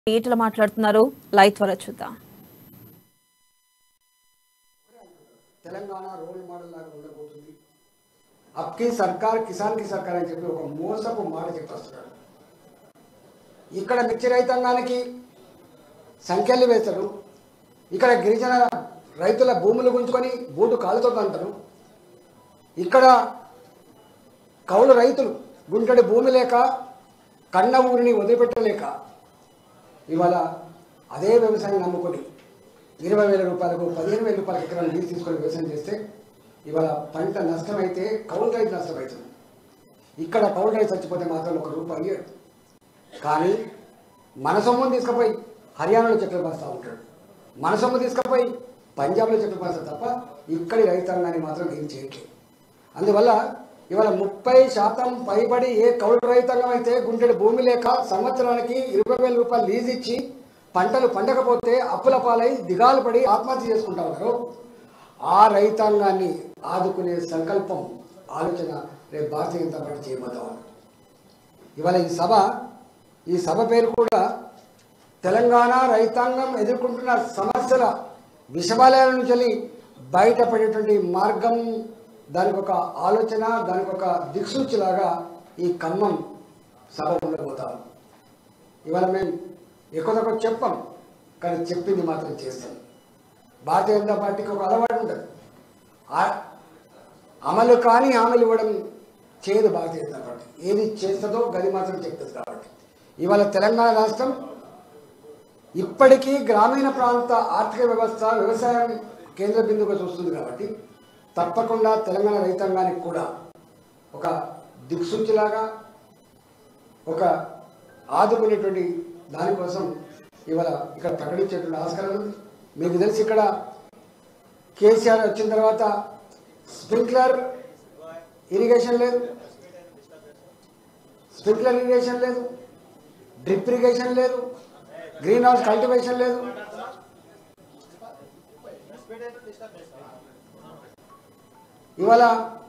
ఈటల మాట్లాడుతున్నారు లైవ్ త్వర చూద్దాం తెలంగాణ రోల్ మోడల్ లాగా ఉండబోతుంది అప్కి సర్కార్ కిసాన్ కి సర్కార్ అని చెప్పి ఒక మోసపు మాట చెప్పేస్తున్నాడు ఇక్కడ మిర్చి రైతాంగానికి సంఖ్యలు వేస్తాడు ఇక్కడ గిరిజన రైతుల భూములు గుంజుకొని బూటు కాలుతో అంటారు ఇక్కడ కౌలు రైతులు గుంటడి భూమి లేక కన్న ఊరిని వదిలిపెట్టలేక ఇవాళ అదే వ్యవసాయం నమ్ముకొని ఇరవై వేల రూపాయలకు పదిహేను వేల రూపాయలకు ఎకరం నీరు తీసుకొని వ్యవసాయం చేస్తే ఇవాళ పంట నష్టమైతే కౌలు రైతు నష్టమవుతుంది ఇక్కడ కౌలు రైతు చచ్చిపోతే మాత్రం ఒక రూపాయి ఇయ్యడు కానీ మన సొమ్మును తీసుకుపోయి హర్యానాలో చెట్లు పరుస్తూ ఉంటాడు మన సొమ్ము తీసుకుపోయి పంజాబ్లో చెట్లు పరుస్తా తప్ప ఇక్కడి రైతాంగాన్ని మాత్రం ఏం చేయట్లేదు అందువల్ల ఇవాళ ముప్పై శాతం పైబడి ఏ కౌలు రైతాంగం అయితే గుంటెడు భూమి లేక సంవత్సరానికి ఇరవై వేల రూపాయలు లీజ్ ఇచ్చి పంటలు పండకపోతే అప్పుల పాలై దిగాలు పడి ఆత్మహత్య చేసుకుంటా ఉన్నారు ఆ రైతాంగాన్ని ఆదుకునే సంకల్పం ఆలోచన రేపు భారతీయ జనతా పార్టీ చేయబోతా ఉంది ఇవాళ ఈ సభ ఈ సభ పేరు కూడా తెలంగాణ రైతాంగం ఎదుర్కొంటున్న సమస్యల విషబాలయాల నుంచి వెళ్ళి బయటపడేటువంటి మార్గం దానికి ఒక ఆలోచన దానికి ఒక దిక్సూచిలాగా ఈ ఖమ్మం సభ ఉండబోతాం ఇవాళ మేము ఎక్కువ తక్కువ చెప్పాం కానీ చెప్పింది మాత్రం చేస్తాం భారతీయ జనతా పార్టీకి ఒక అలవాటు ఉంటుంది ఆ- అమలు కాని హామీలు ఇవ్వడం చేయదు భారతీయ జనతా పార్టీ ఏది చేస్తుందో గది మాత్రం చెప్తుంది కాబట్టి ఇవాళ తెలంగాణ రాష్ట్రం ఇప్పటికీ గ్రామీణ ప్రాంత ఆర్థిక వ్యవస్థ వ్యవసాయం కేంద్ర బిందువుగా చూస్తుంది కాబట్టి తప్పకుండా తెలంగాణ రైతాంగానికి కూడా ఒక దిక్సూచిలాగా ఒక ఆదుకునేటువంటి దానికోసం ఇవాళ ఇక్కడ ప్రకటించేటువంటి ఆస్కారం ఉంది మీకు తెలిసి ఇక్కడ కేసీఆర్ వచ్చిన తర్వాత స్ప్రింక్లర్ ఇరిగేషన్ లేదు స్ప్రింక్లర్ ఇరిగేషన్ లేదు డ్రిప్ ఇరిగేషన్ లేదు గ్రీన్ హౌస్ కల్టివేషన్ లేదు ఇవాళ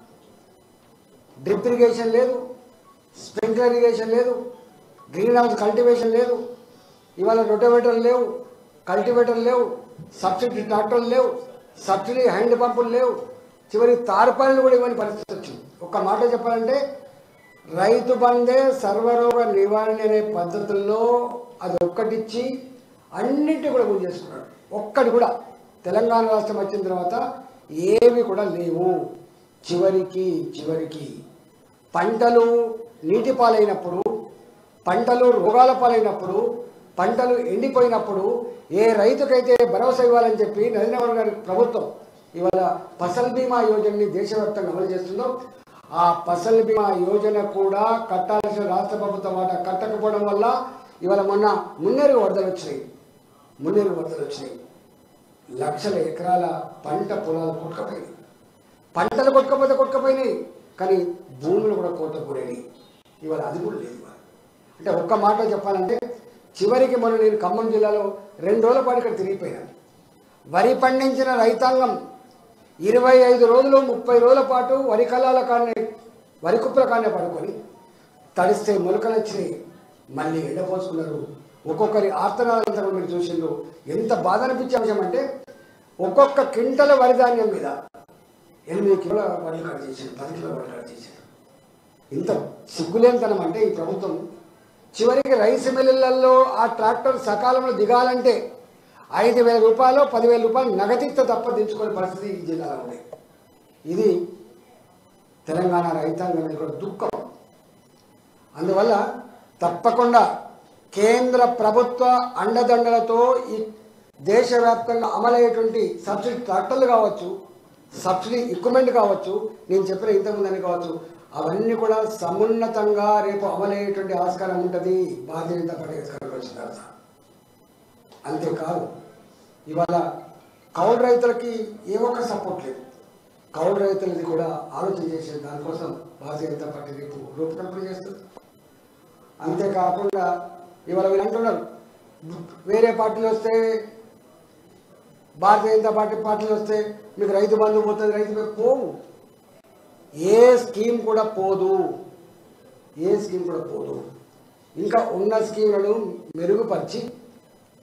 డ్రిప్ ఇరిగేషన్ లేదు స్ప్రింక్లర్ ఇరిగేషన్ లేదు గ్రీన్ హౌస్ కల్టివేషన్ లేదు ఇవాళ రొటోవేటర్లు లేవు కల్టివేటర్లు లేవు సబ్సిడీ ట్రాక్టర్లు లేవు సబ్సిడీ హ్యాండ్ పంపులు లేవు చివరి తారపాలను కూడా ఇవ్వని పరిస్థితి వచ్చింది ఒక్క మాట చెప్పాలంటే రైతు బందే సర్వరోగ నివారణ అనే పద్ధతుల్లో అది ఒక్కటిచ్చి అన్నింటి కూడా గురి చేసుకున్నాడు ఒక్కటి కూడా తెలంగాణ రాష్ట్రం వచ్చిన తర్వాత ఏవి కూడా లేవు చివరికి చివరికి పంటలు నీటి పాలైనప్పుడు పంటలు రోగాల పాలైనప్పుడు పంటలు ఎండిపోయినప్పుడు ఏ రైతుకైతే భరోసా ఇవ్వాలని చెప్పి నరేంద్ర గారి ప్రభుత్వం ఇవాళ ఫసల్ బీమా యోజనని దేశవ్యాప్తంగా అమలు చేస్తుందో ఆ ఫసల్ బీమా యోజన కూడా కట్టాల్సిన రాష్ట్ర ప్రభుత్వం వాటా కట్టకపోవడం వల్ల ఇవాళ మొన్న మున్నేరు వరదలు వచ్చినాయి మున్నేరు వరదలు వచ్చినాయి లక్షల ఎకరాల పంట పొలాలు కొట్టుకపోయినాయి పంటలు కొట్టుకపోతే కొట్టుకపోయినాయి కానీ భూములు కూడా కోత గురైనాయి ఇవాళ అది కూడా లేదు ఇవాళ అంటే ఒక్క మాట చెప్పాలంటే చివరికి మొన్న నేను ఖమ్మం జిల్లాలో రెండు రోజుల పాటు ఇక్కడ తిరిగిపోయాను వరి పండించిన రైతాంగం ఇరవై ఐదు రోజులు ముప్పై రోజుల పాటు వరి కళాల కాడనే వరి కుప్పల కాడనే పడుకొని తడిస్తే మొలకలు వచ్చినాయి మళ్ళీ ఎండపోసుకున్నారు ఒక్కొక్కరి ఆర్తనాదంతా కూడా మీరు చూసిండ్రు ఎంత బాధ అనిపించే అంశం అంటే ఒక్కొక్క క్వింటల వరి ధాన్యం మీద ఎనిమిది కిలోల వడ్లు కట్ చేశారు పది కిలోల వడ్లు కట్ చేశారు ఇంత సిగ్గులేనితనం అంటే ఈ ప్రభుత్వం చివరికి రైస్ మిల్లులలో ఆ ట్రాక్టర్ సకాలంలో దిగాలంటే ఐదు వేల రూపాయలు పదివేల రూపాయలు నగదిస్తే తప్ప దించుకునే పరిస్థితి ఈ జిల్లాలో ఉంది ఇది తెలంగాణ రైతాంగం మీద కూడా దుఃఖం అందువల్ల తప్పకుండా కేంద్ర ప్రభుత్వ అండదండలతో ఈ దేశవ్యాప్తంగా అమలయ్యేటువంటి సబ్సిడీ ట్రాక్టర్లు కావచ్చు సబ్సిడీ ఎక్విప్మెంట్ కావచ్చు నేను చెప్పిన ఇంతకుముందని కావచ్చు అవన్నీ కూడా సమున్నతంగా రేపు అమలయ్యేటువంటి ఆస్కారం ఉంటుంది భారతీయ జనతా పార్టీ అధికారంలో వచ్చిన తర్వాత అంతేకాదు ఇవాళ కౌలు రైతులకి ఏ ఒక్క సపోర్ట్ లేదు కౌలు రైతులది కూడా ఆలోచన చేసే దానికోసం భారతీయ జనతా పార్టీ రేపు రూపకల్పన చేస్తుంది అంతేకాకుండా ఇవాళ వీళ్ళు అంటున్నారు వేరే పార్టీలు వస్తే భారతీయ జనతా పార్టీ పార్టీలు వస్తే మీకు రైతు బంధు పోతుంది రైతు బంధు పోవు ఏ స్కీమ్ కూడా పోదు ఏ స్కీమ్ కూడా పోదు ఇంకా ఉన్న స్కీమ్లను మెరుగుపరిచి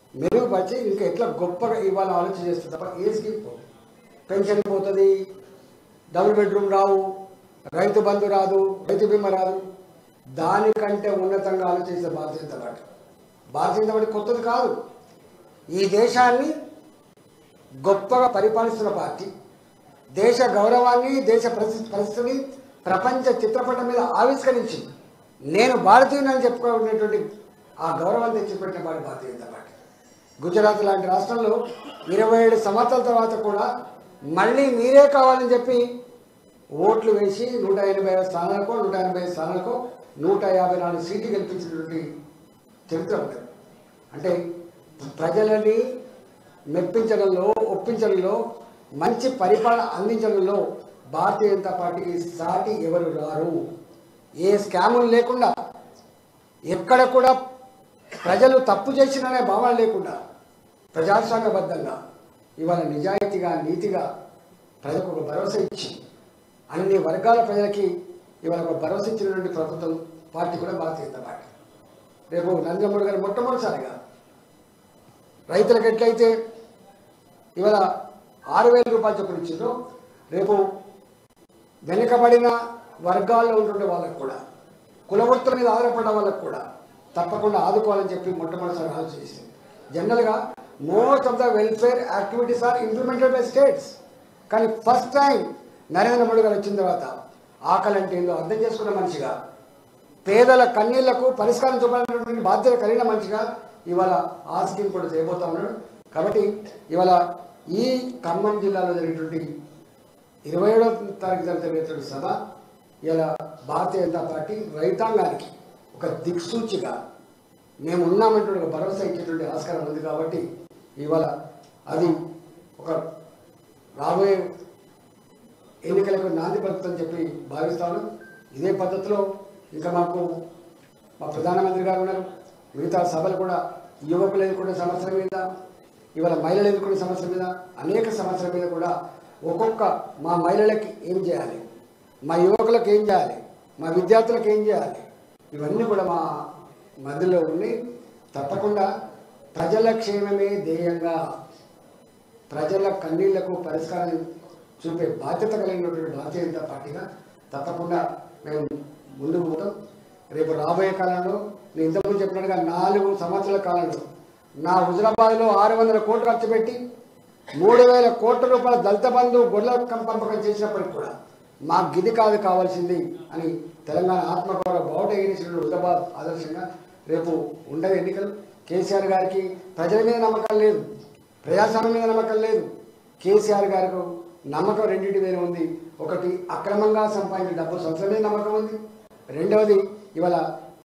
మెరుగుపరిచి ఇంకా ఎట్లా గొప్పగా ఇవ్వాలని ఆలోచన చేస్తుంది తప్ప ఏ స్కీమ్ పోదు పెన్షన్ పోతుంది డబుల్ బెడ్రూమ్ రావు రైతు బంధు రాదు రైతు బీమా రాదు దానికంటే ఉన్నతంగా ఆలోచించే భారతీయ జనతా పార్టీ భారతీయ జనతా పార్టీ కొత్తది కాదు ఈ దేశాన్ని గొప్పగా పరిపాలిస్తున్న పార్టీ దేశ గౌరవాన్ని దేశ పరిస్థితి పరిస్థితిని ప్రపంచ చిత్రపటం మీద ఆవిష్కరించి నేను భారతీయుని చెప్పుకునేటువంటి ఆ గౌరవం తెచ్చిపెట్టిన పార్టీ భారతీయ జనతా పార్టీ గుజరాత్ లాంటి రాష్ట్రంలో ఇరవై ఏడు సంవత్సరాల తర్వాత కూడా మళ్ళీ మీరే కావాలని చెప్పి ఓట్లు వేసి నూట ఎనభై ఐదు స్థానాలకో నూట ఎనభై ఐదు స్థానాలకో నూట యాభై నాలుగు సీట్లు గెలిపించినటువంటి చరిత్ర ఉంటుంది అంటే ప్రజలని మెప్పించడంలో ఒప్పించడంలో మంచి పరిపాలన అందించడంలో భారతీయ జనతా పార్టీకి సాటి ఎవరు రారు ఏ స్కాములు లేకుండా ఎక్కడ కూడా ప్రజలు తప్పు చేసిననే భావన లేకుండా ప్రజాస్వామ్యబద్ధంగా ఇవాళ నిజాయితీగా నీతిగా ప్రజలకు ఒక భరోసా ఇచ్చి అన్ని వర్గాల ప్రజలకి ఇవాళ ఒక భరోసా ఇచ్చినటువంటి ప్రభుత్వం పార్టీ కూడా భారతీయ జనతా పార్టీ రేపు నరేంద్ర మోడీ గారు మొట్టమొదటిసారిగా రైతులకు ఎట్లయితే ఇవాళ ఆరు వేల రూపాయలు చొప్పున ఇచ్చిందో రేపు వెనుకబడిన వర్గాల్లో ఉంటుండే వాళ్ళకు కూడా కులవృత్తుల మీద ఆధారపడిన వాళ్ళకు కూడా తప్పకుండా ఆదుకోవాలని చెప్పి మొట్టమొదటిసారి ఆలోచన చేసింది జనరల్గా most of the welfare activities are implemented by states కానీ ఫస్ట్ టైం నరేంద్ర మోడీ గారు వచ్చిన తర్వాత ఆకలి అంటే ఏందో అర్థం చేసుకున్న మనిషిగా పేదల కన్నీళ్లకు పరిష్కారం చూపాలనేటువంటి బాధ్యత కలిగిన మనిషిగా ఇవాళ ఆ స్కీమ్ కూడా చేయబోతా ఉన్నాడు కాబట్టి ఇవాళ ఈ ఖమ్మం జిల్లాలో జరిగేటువంటి ఇరవై ఏడవ తారీఖు జరిగేటువంటి సభ ఇలా భారతీయ జనతా పార్టీ రైతాంగానికి ఒక దిక్సూచిగా మేము ఉన్నామంటే ఒక భరోసా ఇచ్చేటువంటి ఆస్కారం ఉంది కాబట్టి ఇవాళ అది ఒక రాబోయే ఎన్నికలకు నాంది పలుకుతుందని చెప్పి భావిస్తాను ఇదే పద్ధతిలో ఇంకా మాకు మా ప్రధానమంత్రి గారు ఉన్నారు మిగతా సభలు కూడా యువకులు ఎదుర్కొనే సమస్యల మీద ఇవాళ మహిళలు ఎదుర్కొనే సమస్యల మీద అనేక సమస్యల మీద కూడా ఒక్కొక్క మా మహిళలకి ఏం చేయాలి మా యువకులకు ఏం చేయాలి మా విద్యార్థులకు ఏం చేయాలి ఇవన్నీ కూడా మా మధ్యలో ఉండి తప్పకుండా ప్రజల క్షేమమే ధ్యేయంగా ప్రజల కన్నీళ్లకు పరిష్కారం చూపే బాధ్యత కలిగినటువంటి భారతీయ జనతా పార్టీగా తప్పకుండా మేము ముందుకు పోతాం రేపు రాబోయే కాలంలో నేను ఇంతకుముందు చెప్పినట్టుగా నాలుగు సంవత్సరాల కాలంలో నా హుజరాబాద్లో ఆరు వందల కోట్లు ఖర్చు పెట్టి మూడు వేల కోట్ల రూపాయల దళిత బంధు గొర్రెల కం- పంపకం చేసినప్పటికి కూడా మా గిది కాదు కావాల్సింది అని తెలంగాణ ఆత్మగౌరవ బావుట ఎగిరిసినటువంటి హుజరాబాద్ ఆదర్శంగా రేపు ఉండదు ఎన్నికలు కేసీఆర్ గారికి ప్రజల మీద నమ్మకం లేదు ప్రజాస్వామ్యం మీద నమ్మకం లేదు కేసీఆర్ గారికి నమ్మకం రెండింటి మీద ఉంది ఒకటి అక్రమంగా సంపాదించిన డబ్బు సంస్థల మీద నమ్మకం ఉంది రెండవది ఇవాళ